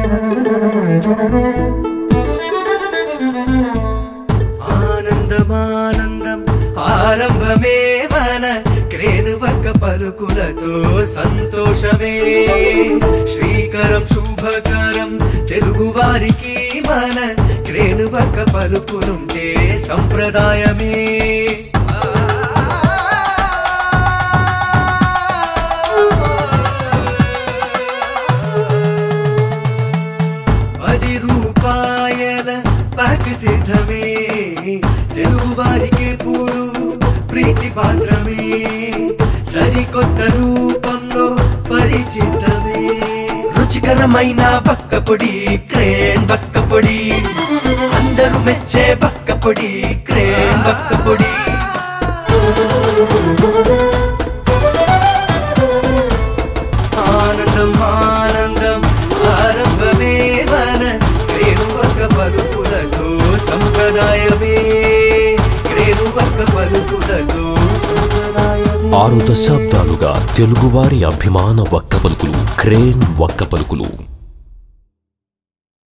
ఆనందమానందం ఆరంభమే మన క్రేనువక పలుకులతో సంతోషమే శ్రీకరం శుభకరం తెలుగు వారికి మన క్రేనువక పలుకులుంటే సంప్రదాయమే పది రూపాయల ప్యాక్ సిద్ధమే తెలుగు వారికి పూడు ప్రీతి పాత్రమే సరికొత్త రూపంలో పరిచితమే రుచికరమైన వక్కపొడి క్రేన్ వక్కపొడి అందరూ మెచ్చే వక్కపొడి క్రేన్ వక్కపొడి ఆనందం ఆనందం ఆరంభమే మన రేణువక పలుకులతో సంప్రదాయమే రేణువక పలుకులతో సంప్రదాయమే ఆరు దశాబ్దాలుగా తెలుగువారి అభిమాన వక్క పలుకులు క్రేన్ వక్క పలుకులు